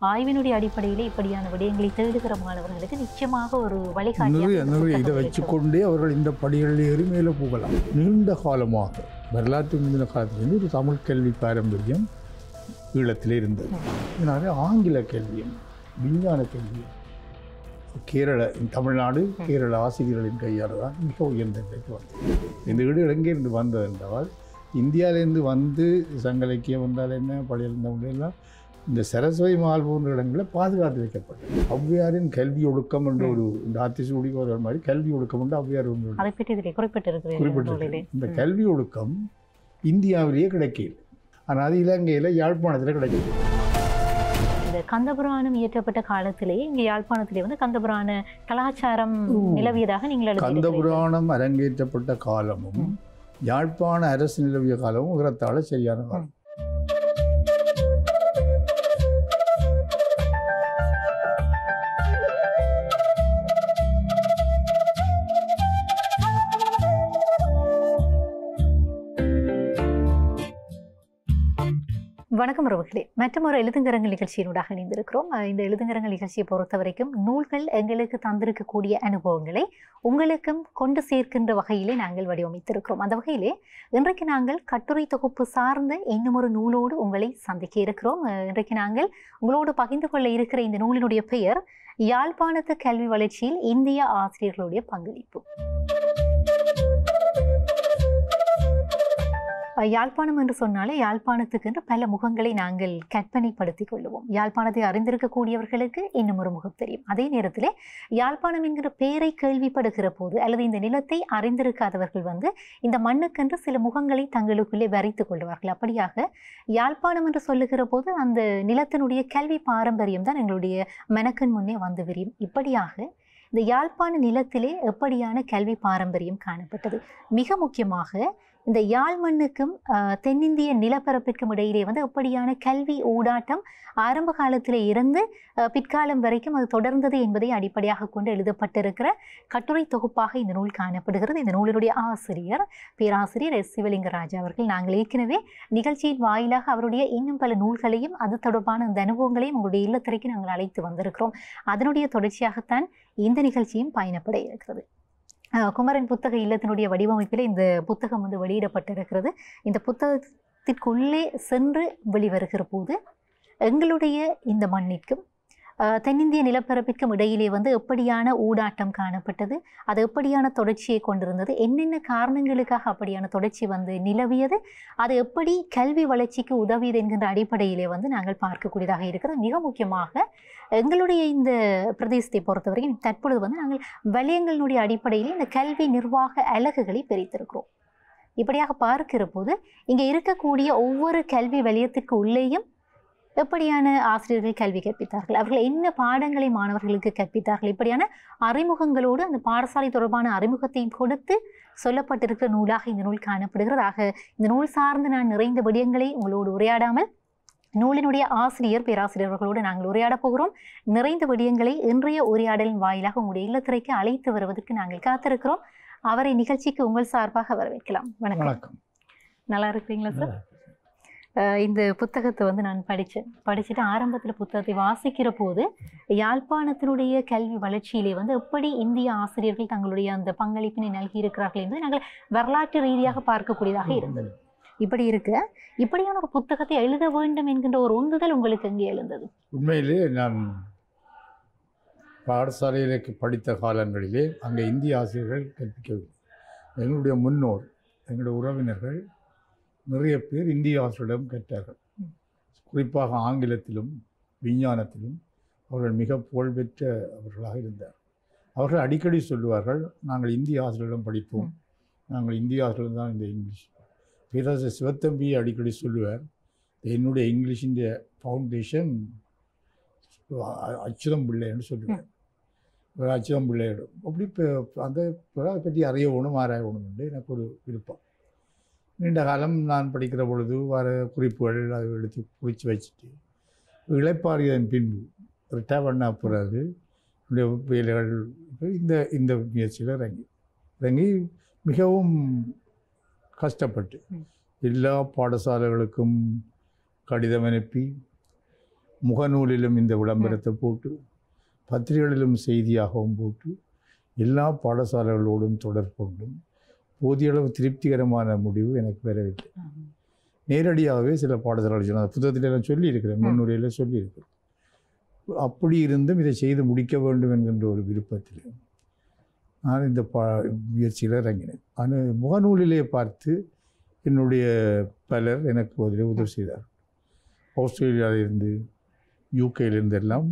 ஆய்வினுடைய அடிப்படையிலே இப்படியான விடயங்களை தேடுகிற மாணவர்களுக்கு நிச்சயமாக ஒரு நிறைய வழிகாட்டியாக இந்த நிறைய புத்தகம் இதை இருக்கும். வச்சுக்கொண்டே அவர்கள் இந்த படிகளில் ஏறி மேலே போகலாம் நீண்ட காலமாக வரலாற்று முந்தின காலத்திலிருந்து ஒரு தமிழ் கல்வி பாரம்பரியம் ஈழத்தில் இருந்தது இதனால ஆங்கில கல்வியும் விஞ்ஞான கல்வியும் கேரள தமிழ்நாடு கேரள ஆசிரியர்களின் கையால் தான் மிக உயர்ந்த நிலைக்கு வந்தது இந்த வீடு எங்கேருந்து வந்தது என்றால் இந்தியாவிலேருந்து வந்து சங்க இலக்கியம் வந்தால் என்ன பழைய இருந்தவங்க எல்லாம் இந்த சரஸ்வதி மால் போன்ற இடங்களில் பாதுகாத்து வைக்கப்பட்டது ஔவையாரின் கல்வி ஒழுக்கம் என்ற ஒரு இந்த ஆத்திசூடி ஒரு மாதிரி கல்வி ஒழுக்கம் என்று ஔவையார் ஒன்று அதை பற்றி இதில் குறிப்பிட்டிருக்கிறீர்கள் குறிப்பிட்டிருக்கு நூலிலே. இந்த கல்வி ஒழுக்கம் இந்தியாவிலேயே கிடைக்கல ஆனால் அது இலங்கையில் யாழ்ப்பாணத்தில் கிடைக்குது இந்த கந்தபுராணம் இயற்றப்பட்ட காலத்திலேயே இங்கே யாழ்ப்பாணத்திலே வந்து கந்தபுராண கலாச்சாரம் ஓ. நிலவியதாக நீங்கள் எழுதியிருக்கிறீர்கள். கந்தபுராணம் அரங்கேற்றப்பட்ட காலமும் யாழ்ப்பாண அரசு நிலவிய காலமும் உரத்தால சரியான காலம் வணக்கம் உறவுகளே மற்றொரு எழுதுங்கரங்கள் நிகழ்ச்சியினூடாக இணைந்திருக்கிறோம் அஹ் இந்த எழுதுங்கரங்கள் நிகழ்ச்சியை பொறுத்த வரைக்கும் நூல்கள் எங்களுக்கு தந்திருக்கக்கூடிய அனுபவங்களை உங்களுக்கும் கொண்டு சேர்க்கின்ற வகையிலே நாங்கள் வடிவமைத்திருக்கிறோம் அந்த வகையிலே இன்றைக்கு நாங்கள் கட்டுரை தொகுப்பு சார்ந்த இன்னும் ஒரு நூலோடு உங்களை சந்திக்க இருக்கிறோம் அஹ் இன்றைக்கு நாங்கள் உங்களோடு பகிர்ந்து கொள்ள இருக்கிற இந்த நூலினுடைய பெயர் யாழ்ப்பாணத்து கல்வி வளர்ச்சியில் இந்திய ஆசிரியர்களுடைய பங்களிப்பு அஹ் யாழ்ப்பாணம் என்று சொன்னாலே யாழ்ப்பாணத்துக்கு என்று பல முகங்களை நாங்கள் கற்பனைப்படுத்திக் கொள்ளுவோம் யாழ்ப்பாணத்தை அறிந்திருக்கக்கூடியவர்களுக்கு இன்னும் ஒரு முகம் தெரியும் அதே நேரத்தில் யாழ்ப்பாணம் என்கிற பெயரை கேள்விப்படுகிற போது அல்லது இந்த நிலத்தை அறிந்திருக்காதவர்கள் வந்து இந்த மண்ணுக்கென்று சில முகங்களை தங்களுக்குள்ளே வரைத்துக் கொள்வார்கள் அப்படியாக யாழ்ப்பாணம் என்று சொல்லுகிற போது அந்த நிலத்தினுடைய கல்வி பாரம்பரியம் தான் எங்களுடைய மெனக்கண் முன்னே வந்து விரியும் இப்படியாக இந்த யாழ்ப்பாண நிலத்திலே எப்படியான கல்வி பாரம்பரியம் காணப்பட்டது மிக முக்கியமாக இந்த யாழ் மண்ணுக்கும் ஆஹ், தென்னிந்திய நிலப்பரப்பிற்கும் இடையிலே வந்து எப்படியான கல்வி ஊடாட்டம் ஆரம்ப காலத்திலே இருந்து ஆஹ், பிற்காலம் வரைக்கும் அது தொடர்ந்தது என்பதை அடிப்படையாக கொண்டு எழுதப்பட்டிருக்கிற கட்டுரை தொகுப்பாக இந்த நூல் காணப்படுகிறது இந்த நூலினுடைய ஆசிரியர் பேராசிரியர் எஸ் சிவலிங்கராஜா அவர்கள் நாங்கள் ஏற்கனவே நிகழ்ச்சியின் வாயிலாக அவருடைய இன்னும் பல நூல்களையும் அது தொடர்பான அந்த அனுபவங்களையும் உங்களுடைய இல்லத்திரைக்கு நாங்கள் அழைத்து வந்திருக்கிறோம் அதனுடைய தொடர்ச்சியாகத்தான் இந்த நிகழ்ச்சியும் பயணப்பட இருக்கிறது அஹ் குமரன் புத்தக இல்லத்தினுடைய வடிவமைப்பில் இந்த புத்தகம் வந்து வெளியிடப்பட்டிருக்கிறது இந்த புத்தகத்திற்குள்ளே சென்று வெளிவருகிற போது எங்களுடைய இந்த மண்ணிற்கும் அஹ், தென்னிந்திய நிலப்பரப்பிற்கும் இடையிலே வந்து எப்படியான ஊடாட்டம் காணப்பட்டது அது எப்படியான தொடர்ச்சியை கொண்டிருந்தது என்னென்ன காரணங்களுக்காக அப்படியான தொடர்ச்சி வந்து நிலவியது அது எப்படி கல்வி வளர்ச்சிக்கு உதவியது என்கின்ற அடிப்படையிலே வந்து நாங்கள் பார்க்கக்கூடியதாக இருக்கிறது மிக முக்கியமாக எங்களுடைய இந்த பிரதேசத்தை பொறுத்தவரைக்கும் தற்பொழுது வந்து நாங்கள் வலயங்களினுடைய அடிப்படையில் இந்த கல்வி நிர்வாக அலகுகளை பிரித்திருக்கிறோம் இப்படியாக பார்க்கிற போது இங்கே இருக்கக்கூடிய ஒவ்வொரு கல்வி வலயத்திற்கு உள்ளேயும் எப்படியான ஆசிரியர்கள் கல்வி கற்பித்தார்கள் அவர்கள் என்ன பாடங்களை மாணவர்களுக்கு கற்பித்தார்கள் இப்படியான அறிமுகங்களோடு அந்த பாடசாலை தொடர்பான அறிமுகத்தையும் கொடுத்து சொல்லப்பட்டிருக்கிற நூலாக இந்த நூல் காணப்படுகிறது ஆக இந்த நூல் சார்ந்து நான் நிறைந்த விடயங்களை உங்களோடு உரையாடாமல் நூலினுடைய ஆசிரியர் பேராசிரியர் அவர்களோடு நாங்கள் உரையாடப் போகிறோம் நிறைந்த விடயங்களை இன்றைய உரையாடலின் வாயிலாக உங்களுடைய இல்லத்திரைக்கு அழைத்து வருவதற்கு நாங்கள் காத்திருக்கிறோம் அவரை நிகழ்ச்சிக்கு உங்கள் சார்பாக வரவேற்கலாம் வணக்கம் வணக்கம் நல்லா இருக்கிறீங்களா சார் அஹ் இந்த புத்தகத்தை வந்து நான் படித்தேன் படிச்சுட்டு ஆரம்பத்தில் புத்தகத்தை வாசிக்கிற போது யாழ்ப்பாணத்தினுடைய கல்வி வளர்ச்சியிலே வந்து எப்படி இந்திய ஆசிரியர்கள் தங்களுடைய அந்த பங்களிப்பினை நல்கியிருக்கிறார்கள் என்பதை நாங்கள் வரலாற்று ரீதியாக பார்க்கக்கூடியதாக இருந்தது இப்படி இருக்கு இப்படியான ஒரு புத்தகத்தை எழுத வேண்டும் என்கின்ற ஒரு உந்துதல் உங்களுக்கு எங்கே எழுந்தது உண்மையிலே நான் பாடசாலையிലേക്ക് படித்த காலங்களிலே அங்கே இந்திய ஆசிரியர்கள் கற்பிக்கவில்லை எங்களுடைய முன்னோர் எங்களுடைய உறவினர்கள் நிறைய பேர் இந்திய ஆசிரியரிடம் கற்றார்கள் குறிப்பாக ஆங்கிலத்திலும் விஞ்ஞானத்திலும் அவர்கள் மிக புகழ்பெற்ற அவர்களாக இருந்தார் அவர்கள் அடிக்கடி சொல்லுவார்கள் நாங்கள் இந்திய ஆசிரியரிடம் படிப்போம் நாங்கள் இந்திய ஆசிரியர் தான் இந்த இங்கிலீஷ் பேராசிரியர் சிவத்தம்பி அடிக்கடி சொல்லுவார் என்னுடைய இங்கிலீஷின் ஃபவுண்டேஷன் அச்சுதம் பிள்ளைன்னு சொல்லுவார் ஒரு அச்சுதம் பிள்ளையிடம் அப்படி இப்போ அந்த அதை பற்றி அறியணும் ஆராயணும் என்று எனக்கு ஒரு விருப்பம் நீண்ட காலம் நான் படிக்கிற பொழுது வர குறிப்புகள் அதை எடுத்து குறித்து வச்சுட்டு இளைப்பாறியதன் பின்பு ரிட்டையர் பண்ண பிறகு என்னுடைய வேலைகள் இந்த இந்த முயற்சியில் இறங்கி இறங்கி மிகவும் கஷ்டப்பட்டு ம். எல்லா பாடசாலைகளுக்கும் கடிதம் அனுப்பி முகநூலிலும் இந்த விளம்பரத்தை போட்டு பத்திரிகைகளிலும் செய்தியாகவும் போட்டு எல்லா பாடசாலைகளோடும் தொடர்பு கொண்டும் போதிய அளவு திருப்திகரமான முடிவு எனக்கு வரவில்லை ம். நேரடியாகவே சில பாடசாலைகள் சொன்ன புத்தகத்தில் எல்லாம் சொல்லியிருக்கிறேன் முன்னுரையில் சொல்லியிருக்கிறேன் அப்படி இருந்தும் இதை செய்து முடிக்க வேண்டும் என்கின்ற ஒரு விருப்பத்தில் நான் இந்த பா முயற்சியில் இறங்கினேன் ஆனால் முகநூலிலே பார்த்து என்னுடைய பலர் எனக்கு அதில் உதவி செய்தார் ஆஸ்திரேலியாவிலிருந்து யூகேயிலிருந்து எல்லாம்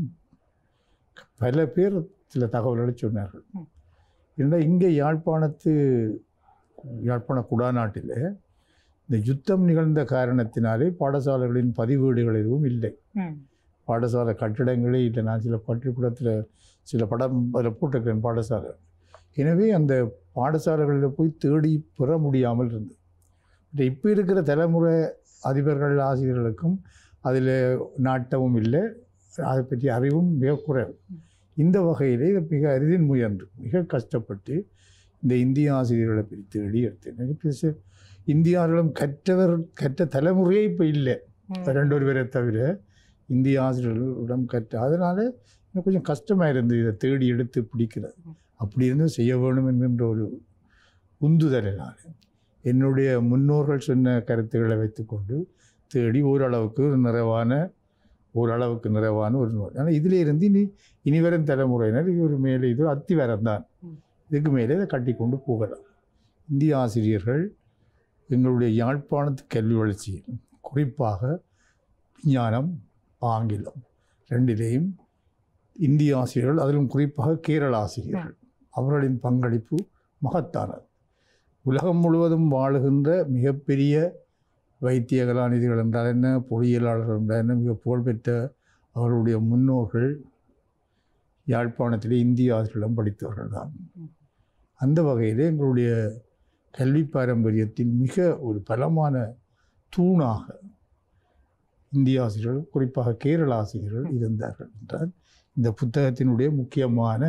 பல பேர் சில தகவல்களை சொன்னார்கள் ம். ஏன்னா இங்கே யாழ்ப்பாணத்து யாழ்ப்பாண குடாநாட்டில் இந்த யுத்தம் நிகழ்ந்த காரணத்தினாலே பாடசாலைகளின் பதிவீடுகள் எதுவும் இல்லை ம். பாடசாலை கட்டிடங்களே இல்லை நான் சில பள்ளிக்கூடத்தில் சில படம் அதில் போட்டிருக்கிறேன் பாடசாலை எனவே அந்த பாடசாலைகளில் போய் தேடி பெற முடியாமல் இருந்தது இப்போ இருக்கிற தலைமுறை அதிபர்கள் ஆசிரியர்களுக்கும் அதில் நாட்டமும் இல்லை அதை பற்றி அறிவும் மிக குறைவு இந்த வகையிலே இது மிக அரிதின் முயன்று மிக கஷ்டப்பட்டு இந்த இந்திய ஆசிரியர்களை பற்றி தேடி எடுத்தேன் எனக்கு பெருசு இந்தியாவிலும் கற்றவர் கற்ற தலைமுறையே இப்போ இல்லை ம். ரெண்டு ஒரு பேரை தவிர இந்திய ஆசிரியர்களிடம் கற்ற அதனால் எனக்கு கொஞ்சம் கஷ்டமாக இருந்தது இதை தேடி எடுத்து பிடிக்கிறது அப்படி இருந்தும் செய்ய வேணும் என்கின்ற ஒரு உந்துதலினால் என்னுடைய முன்னோர்கள் சொன்ன கருத்துக்களை வைத்துக்கொண்டு தேடி ஓரளவுக்கு ஒரு நிறைவான ஓரளவுக்கு நிறைவான ஒரு நூல் ஆனால் இதில் இருந்து இனி இனி வரும் தலைமுறையினர் இது ஒரு மேலே இது ஒரு அத்திவரம் தான் ம். இதுக்கு மேலே இதை கட்டி கொண்டு போகலாம் இந்திய ஆசிரியர்கள் எங்களுடைய யாழ்ப்பாணத்து கல்வி வளர்ச்சியில் குறிப்பாக விஞ்ஞானம் ஆங்கிலம் ரெண்டிலேயும் இந்திய ஆசிரியர்கள் அதிலும் குறிப்பாக கேரள ஆசிரியர்கள் அவர்களின் பங்களிப்பு மகத்தானது உலகம் முழுவதும் வாழுகின்ற மிகப்பெரிய வைத்திய கலாநிதிகள் என்றால் என்ன பொறியியலாளர்கள் என்றால் என்ன மிக புகழ்பெற்ற அவர்களுடைய முன்னோர்கள் யாழ்ப்பாணத்திலே இந்திய ஆசிரியர்களிடம் படித்தவர்கள் தான் அந்த வகையிலே எங்களுடைய கல்வி பாரம்பரியத்தின் மிக ஒரு பலமான தூணாக இந்திய ஆசிரியர்கள் குறிப்பாக கேரள ஆசிரியர்கள் இருந்தார்கள் என்றால் இந்த புத்தகத்தினுடைய முக்கியமான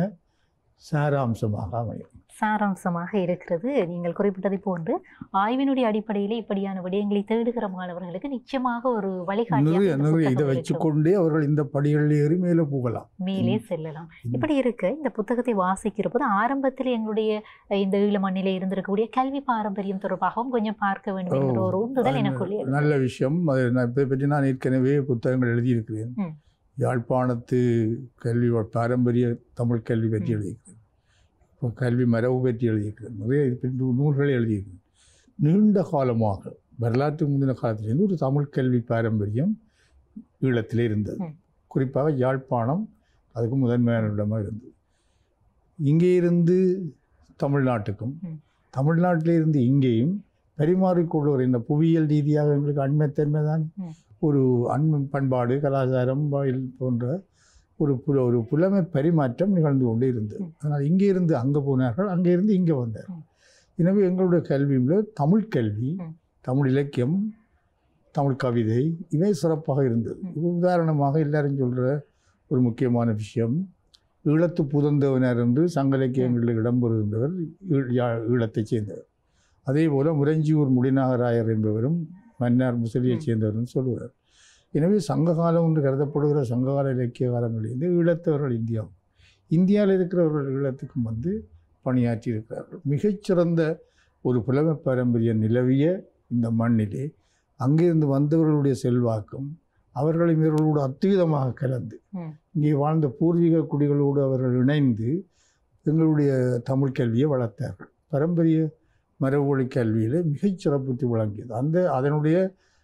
சாராம்சமாக அமையும் சாராம்சமாக இருக்கிறது நீங்கள் குறிப்பிட்டதை போன்று ஆய்வினுடைய அடிப்படையிலே இப்படியான விடயங்களை தேடுகிற மாணவர்களுக்கு நிச்சயமாக ஒரு வழிகாட்டியாக நிறைய இந்த நிறைய புத்தகம் இதை இருக்கும். வச்சுக்கொண்டே அவர்கள் இந்த படிகளில் ஏறி மேலே போகலாம் மேலே ம். செல்லலாம் ம். இப்படி இருக்க இந்த புத்தகத்தை வாசிக்கிற போது ஆரம்பத்தில் எங்களுடைய அஹ், இந்த ஈழ மண்ணிலே இருந்திருக்கக்கூடிய கல்வி பாரம்பரியம் தொடர்பாகவும் கொஞ்சம் பார்க்க வேண்டும் என்கிற ஒரு உந்துதல் அது எனக்குள்ளே இருந்தது. நல்ல விஷயம் அது நான் இதை பற்றி நான் ஏற்கனவே புத்தகங்கள் எழுதியிருக்கிறேன் ம். யாழ்ப்பாணத்து கல்வி வ- பாரம்பரிய தமிழ் கல்வி பற்றி ம். எழுதியிருக்கிறேன் இப்போ கல்வி மரபு பற்றி எழுதியிருக்கிறேன் நிறைய இது பற்றி நூ- நூல்களை எழுதியிருக்கிறேன் நீண்ட காலமாக வரலாற்று முந்தின காலத்திலிருந்து ஒரு தமிழ் கல்வி பாரம்பரியம் ஈழத்திலே இருந்தது ம். குறிப்பாக யாழ்ப்பாணம் அதுக்கு முதன்மையான இடமாக இருந்தது இங்கே இருந்து தமிழ்நாட்டுக்கும் ம். தமிழ்நாட்டிலே இருந்து இங்கேயும் பரிமாறிக்கொள்வோர் இந்த புவியியல் ரீதியாக எங்களுக்கு அண்மைத்தன்மை தான் ம். ஒரு அண்மை பண்பாடு கலாச்சாரம் வாயில் போன்ற ஒரு புல ஒரு புலமை பரிமாற்றம் நிகழ்ந்து கொண்டே இருந்தது ம். அதனால் இங்கே இருந்து அங்கே போனார்கள் அங்கே இருந்து இங்கே வந்தார் ம். எனவே எங்களுடைய கல்வியில் தமிழ் கல்வி ம். தமிழ் இலக்கியம் தமிழ் கவிதை இவை சிறப்பாக இருந்தது ம். இது உதாரணமாக எல்லாரும் சொல்கிற ஒரு முக்கியமான விஷயம் ஈழத்து புதந்தவனர் என்று சங்க இலக்கியங்களில் இடம்பெறுகின்றவர் ஈழ- யா- ஈழத்தைச் சேர்ந்தவர் அதே போல் முரஞ்சியூர் முடிநாகராயர் என்பவரும் மன்னார் முசலியைச் ம். சேர்ந்தவர்னு சொல்லுவார் எனவே சங்ககாலம் என்று கருதப்படுகிற சங்ககால இலக்கிய காலங்களிலிருந்து ஈழத்தவர்கள் இந்தியா இந்தியாவில் இருக்கிறவர்கள் ஈழத்துக்கும் வந்து பணியாற்றி இருக்கிறார்கள் மிகச்சிறந்த ஒரு புலமை பாரம்பரியம் நிலவிய இந்த மண்ணிலே அங்கிருந்து வந்தவர்களுடைய செல்வாக்கும் அவர்களை இவர்களோடு அத்விதமாக கலந்து ம். இங்கே வாழ்ந்த பூர்வீக குடிகளோடு அவர்கள் இணைந்து எங்களுடைய தமிழ் கல்வியை வளர்த்தார்கள் பாரம்பரிய மரபுவழி கல்வியில் மிகச் சிறப்பித்து விளங்கியது அந்த அதனுடைய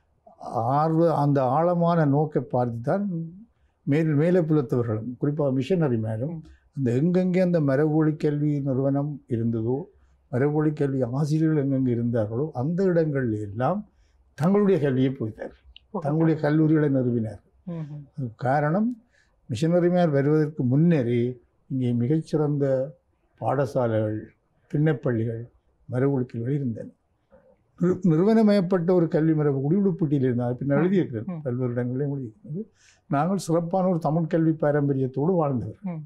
ஆர்வ அந்த ஆழமான நோக்கை பார்த்து தான் மேல் மேலே புலத்தவர்களும் குறிப்பாக மிஷனரி மேலும் ம். அந்த எங்கெங்கே அந்த மரபுவழி கல்வி நிறுவனம் இருந்ததோ மரபுவழி கல்வி ஆசிரியர்கள் எங்கெங்கே இருந்தார்களோ அந்த இடங்களில் எல்லாம் தங்களுடைய கல்வியை போய்த்தார் தங்களுடைய கல்லூரிகளை நிறுவினார் ம், ம். அதுக்கு காரணம் மிஷனரிமார் வருவதற்கு முன்னரே இங்கே மிகச்சிறந்த பாடசாலைகள் பின்னப்பள்ளிகள் மரபொழுக்கல்கள் இருந்தன நிறு- நிறுவனமயப்பட்ட ஒரு கல்வி மரபு கூடி உடுப்பட்டியில் இருந்தால் பின்னர் எழுதியிருக்கிறது ம். பல்வேறு இடங்களிலும் எழுதியிருக்கிறது நாங்கள் சிறப்பான ஒரு தமிழ் கல்வி பாரம்பரியத்தோடு வாழ்ந்தவர் ம்.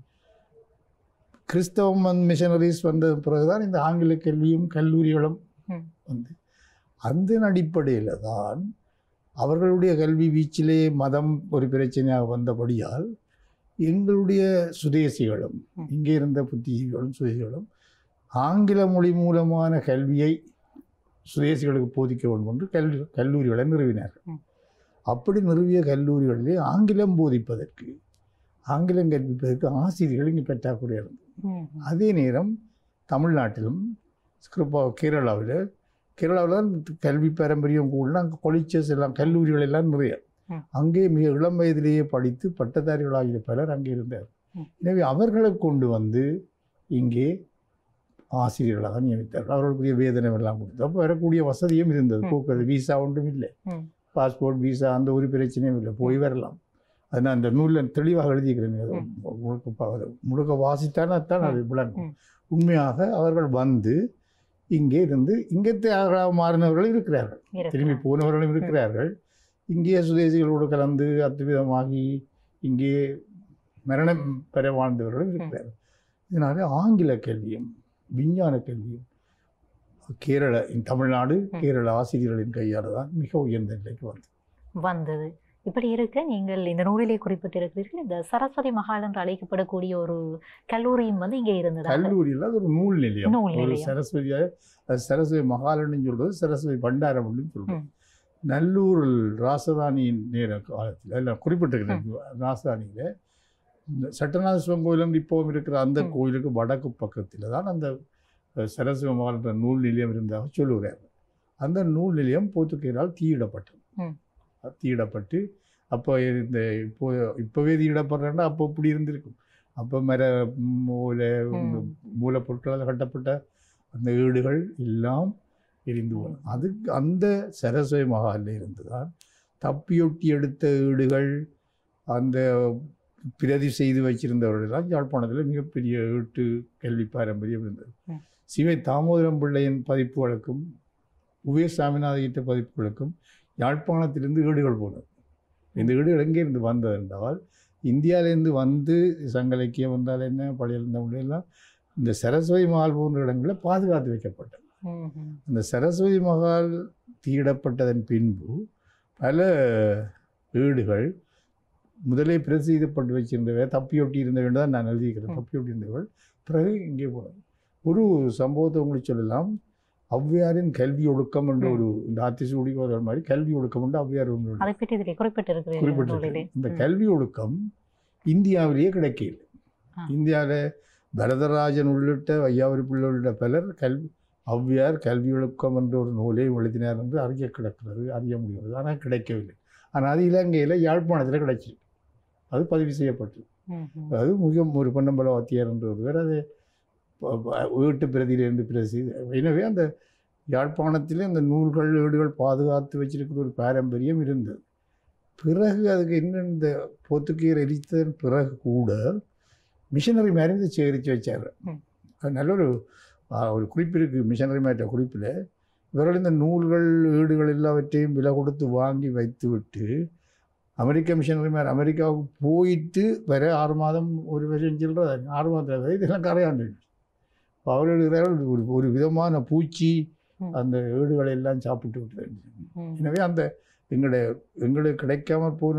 கிறிஸ்தவம் வந்து மிஷனரிஸ் வந்த பிறகுதான் இந்த ஆங்கில கல்வியும் கல்லூரிகளும் ம். வந்து அந்த அடிப்படையில் தான் அவர்களுடைய கல்வி வீச்சிலே மதம் ஒரு பிரச்சனையாக வந்தபடியால் எங்களுடைய சுதேசிகளும் ம். இங்கே இருந்த புத்திஜீவிகளும் சுதேசிகளும் ஆங்கில மொழி மூலமான கல்வியை சுதேசிகளுக்கு போதிக்க வேண்டும் என்று கல்வி கல்லூரிகளை நிறுவினார்கள் ம். அப்படி நிறுவிய கல்லூரிகளிலே ஆங்கிலம் போதிப்பதற்கு ஆங்கிலம் கற்பிப்பதற்கு ஆசிரியர்கள் இங்கே பற்றாக்குறை இருந்தது ம், அதே நேரம் தமிழ்நாட்டிலும் ஸ்கிருப்பா கேரளாவில் கேரளாவில் தான் கல்வி பாரம்பரியம் கூட அங்கே கொலிச்சஸ் எல்லாம் கல்லூரிகள் எல்லாம் நிறைய ம். அங்கே மிக இளம் வயதிலேயே படித்து பட்டதாரிகளாகிய பலர் அங்கே இருந்தார் ம். எனவே அவர்களை கொண்டு வந்து இங்கே ஆசிரியர்களாக நியமித்தார்கள் அவர்களுக்குரிய வேதனம் எல்லாம் கொடுத்து அப்போ வரக்கூடிய வசதியும் இருந்தது ம். போக்குவரத்து விசா ஒன்றும் இல்லை ம். பாஸ்போர்ட் விசா அந்த ஒரு பிரச்சனையும் இல்லை போய் வரலாம் அது நான் அந்த நூலில் தெளிவாக எழுதிக்கிறேன் அது ம். முழுக்க பா- முழுக்க வாசித்தானே தான் அது விளங்கும் ம். உண்மையாக அவர்கள் வந்து இங்கே இருந்து இங்கത്തെ ஆகலாக மாறினவர்கள் இருக்கிறார்கள் இருக்கு. திரும்பி போனவர்களும் இருக்கிறார்கள் இங்கே சுதேசிகளோடு கலந்து அத்துவிதமாகி இங்கே மரணம் பெற வாழ்ந்தவர்களும் இருக்கிறார்கள் இதனால ஆங்கில கல்வியும் விஞ்ஞான கல்வியும் கேரள தமிழ்நாடு கேரள ஆசிரியர்களின் கையால் தான் மிக உயர்ந்த நிலைக்கு வந்தது வந்தது இப்படி இருக்க நீங்கள் இந்த நூலிலே குறிப்பிட்டிருக்கிறீர்கள் இந்த சரஸ்வதி மகால் என்று அழைக்கப்படக்கூடிய ஒரு கல்லூரியும் வந்து இங்கே இருந்தது கல்லூரியில் அது ஒரு நூல் நிலையம் நூல் ஒரு நிலையம். சரஸ்வதி அது சரஸ்வதி மகாலன்னு சொல்றது சரஸ்வதி பண்டாரம் அப்படின்னு சொல்றது ம். நல்லூரில் ராசதானியின் நேர காலத்தில் இல்லை குறிப்பிட்டிருக்கிறேன் ராசதானியில் இந்த சட்டநாத சிவன் கோயிலும் இப்போவும் இருக்கிற அந்த ம். கோயிலுக்கு வடக்கு பக்கத்தில் தான் அந்த அஹ், சரஸ்வதி மகாலன்ற நூல் நிலையம் இருந்ததாக சொல்லுகிறார் அந்த நூல் நிலையம் போர்த்துகீரால் தீயிடப்பட்டது ம். அது தீயிடப்பட்டு அப்போ இந்த இப்போ இப்போவே தீயிடப்படுறேன்னா அப்போ இப்படி இருந்திருக்கும் அப்போ மர மூல ம். மூலப்பொருட்களால் கட்டப்பட்ட அந்த வீடுகள் எல்லாம் எரிந்து போன அதுக்கு அந்த சரஸ்வதி மகாலில் இருந்து தான் தப்பியொட்டி எடுத்த வீடுகள் அந்த பிரதி செய்து வச்சிருந்தவர்களெல்லாம் யாழ்ப்பாணத்தில் மிகப்பெரிய வீட்டு கல்வி பாரம்பரியம் இருந்தது ம். சிவை தாமோதரம் பிள்ளையின் பதிப்புகளுக்கும் உவே சாமிநாத ஈட்ட பதிப்புகளுக்கும் யாழ்ப்பாணத்திலிருந்து வீடுகள் போனது இந்த வீடுகள் எங்கே இருந்து வந்தது என்றால் இந்தியாவிலேருந்து வந்து சங்க இலக்கியம் வந்தால் என்ன பழைய இருந்தவங்க எல்லாம் இந்த சரஸ்வதி மகால் போன்ற இடங்களில் பாதுகாத்து வைக்கப்பட்டது ம், ம். அந்த சரஸ்வதி மகால் தீயிடப்பட்டதன் பின்பு பல வீடுகள் முதலே பிரசித்தப்பட்டு வச்சிருந்தவை தப்பியொட்டி இருந்தவை தான் நான் எழுதியிருக்கிறேன் ம். தப்பியொட்டி இருந்தவர்கள் பிறகு இங்கே போனது ஒரு சம்பவத்தை உங்களுக்கு சொல்லலாம் ஔவையாரின் கல்வி ஒழுக்கம் என்ற ம். ஒரு இந்த ஆத்திசூடி ஒரு மாதிரி கல்வி ஒழுக்கம் என்று ஔவையார் ஒன்று அதை பற்றி இதில் குறிப்பிட்டிருக்கிறீர்கள் நூலிலே குறிப்பிட்டிருக்கு இந்த ம். கல்வி ஒழுக்கம் இந்தியாவிலேயே கிடைக்கல ஆ. இந்தியாவில் பரதராஜன் உள்ளிட்ட வையாவரி பிள்ளை உள்ளிட்ட பலர் கல்வி ஔவையார் கல்வி ஒழுக்கம் என்ற ஒரு நூலை எழுதினார் என்று அறிய கிடக்கிறது அறிய முடிகிறது ஆனால் கிடைக்கவில்லை ஆனால் அது இலங்கையில் யாழ்ப்பாணத்தில் கிடைச்சிருக்கு அது பதிவு செய்யப்பட்டு ம், ம். அது மிக ஒரு பொன்னம்பல வாத்தியார் என்ற ஒருவர் அதை ப- ப- வீட்டு பிரதியிலிருந்து பிரசி எனவே அந்த யாழ்ப்பாணத்திலே அந்த நூல்கள் ஏடுகள் பாதுகாத்து வச்சிருக்கிற ஒரு பாரம்பரியம் இருந்தது பிறகு அதுக்கு என்ன இந்த போத்துக்கீர் எரித்ததன் பிறகு கூட மிஷனரி மாதிரி இதை சேகரித்து வச்சார் ம். அது நல்ல ஒரு ஆ, ஒரு குறிப்பு இருக்குது மிஷனரி மேட்ட குறிப்பில் இவர்கள் இந்த நூல்கள் ஏடுகள் எல்லாவற்றையும் விலை கொடுத்து வாங்கி வைத்து விட்டு அமெரிக்க மிஷனரி மேர் அமெரிக்காவுக்கு போயிட்டு வர ஆறு மாதம் ஒரு வருஷம் சில்லற ஆறு மாதம் வரை இதெல்லாம் கரையாண்டு இப்போ அவர்கள் இருக்கிறார்கள் ஒரு ஒரு விதமான பூச்சி ம். அந்த ஏடுகளை எல்லாம் சாப்பிட்டு விட்டு ம். எனவே அந்த எங்களுடைய எங்களுக்கு கிடைக்காம போன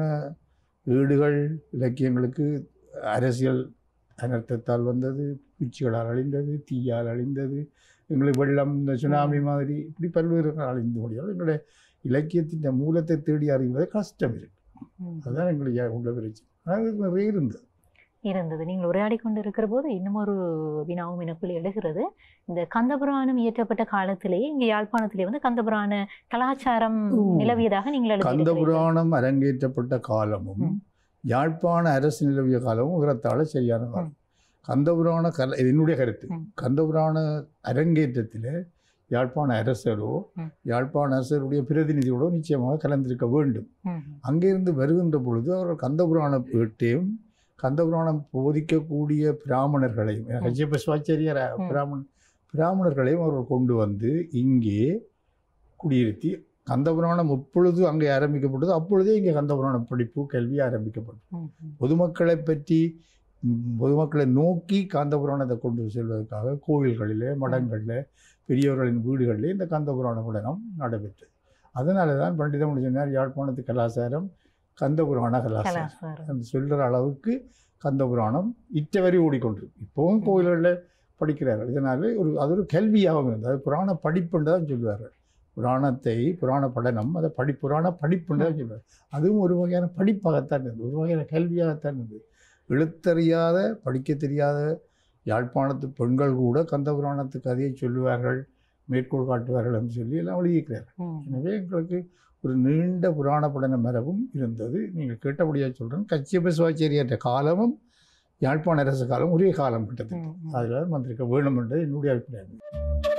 வீடுகள் இலக்கியங்களுக்கு அரசியல் அனர்த்தத்தால் வந்தது பூச்சிகளால் அழிந்தது தீயால் அழிந்தது எங்களுக்கு வெள்ளம் இந்த சுனாமி மாதிரி இப்படி பல்வேறு அழிந்து முடியாது எங்களுடைய இலக்கியத்தின் மூலத்தை தேடி அறிவது கஷ்டம் இருக்கு ம். அதுதான் எங்களுக்கு உள்ள பிரச்சனை அது நிறைய இருந்தது இருந்தது நீங்கள் உரையாடி கொண்டு இருக்கிற போது இன்னும் ஒரு வினாவும் எனக்குள் எழுகிறது இந்த கந்தபுராணம் இயற்றப்பட்ட காலத்திலேயே இங்கே யாழ்ப்பாணத்திலே வந்து கந்தபுராண கலாச்சாரம் ஓ. நிலவியதாக நீங்கள் எழுதியிருக்கிறீர்கள். கந்தபுராணம் அரங்கேற்றப்பட்ட காலமும் ம். யாழ்ப்பாண அரசு நிலவிய காலமும் உரத்தால சரியான காலம் கந்தபுராண கல இது என்னுடைய கருத்து ம். கந்தபுராண அரங்கேற்றத்தில் யாழ்ப்பாண அரசரோ ம். யாழ்ப்பாண அரசருடைய பிரதிநிதிகளோ நிச்சயமாக கலந்திருக்க வேண்டும் ம். அங்கிருந்து வருகின்ற பொழுது அவர்கள் கந்தபுராண வீட்டையும் கந்தபுராணம் போதிக்கக்கூடிய பிராமணர்களையும் ம். ஹஜ்ஜப்ப சிவாச்சாரியார் ம். பிராமண பிராமணர்களையும் அவர்கள் கொண்டு வந்து இங்கே குடியிருத்தி கந்தபுராணம் எப்பொழுது அங்கே ஆரம்பிக்கப்பட்டதோ அப்பொழுதே இங்கே கந்தபுராண படிப்பு கல்வி ஆரம்பிக்கப்பட்டது ம். ம். பொதுமக்களை பற்றி ம், பொதுமக்களை நோக்கி காந்தபுராணத்தை கொண்டு செல்வதற்காக கோவில்களிலே மடங்களில் பெரியவர்களின் வீடுகளிலே இந்த கந்தபுராண படனம் நடைபெற்றது அதனால தான் பண்டிதம் சொன்னார் யாழ்ப்பாணத்து கலாச்சாரம் கந்தபுராண கலாச்சாரம் கலாச்சாரம் அந்த சொல்கிற அளவுக்கு கந்தபுராணம் இற்றவரை ஓடிக்கொண்டிருக்கு இப்போவும் கோயில்களில் படிக்கிறார்கள் இதனால ஒரு அது ஒரு கல்வியாகவும் இருந்தது அது புராண படிப்புன்னு தான் சொல்லுவார்கள் புராணத்தை புராண படனம் அதை படி புராண படிப்புன்னு தான் சொல்லுவார் அதுவும் ஒரு வகையான படிப்பாகத்தான் இருந்தது ஒரு வகையான கல்வியாகத்தான் இருந்தது எழுத்தறியாத படிக்க தெரியாத யாழ்ப்பாணத்து பெண்கள் கூட கந்தபுராணத்து கதையை சொல்லுவார்கள் மேற்கோள் காட்டுவார்கள் என்று சொல்லி எல்லாம் எழுதியிருக்கிறார்கள் ம். எனவே எங்களுக்கு ஒரு நீண்ட புராண படன மரபும் இருந்தது நீங்கள் கேட்டபடியாக சொல்கிறேன் கச்சியப்ப சிவாச்சாரியற்ற காலமும் யாழ்ப்பாண அரசு காலம் ஒரே காலம் கிட்டத்தட்ட ம், ம். அதில் வந்திருக்க வேணும் என்றது என்னுடைய அபிப்பிராயம்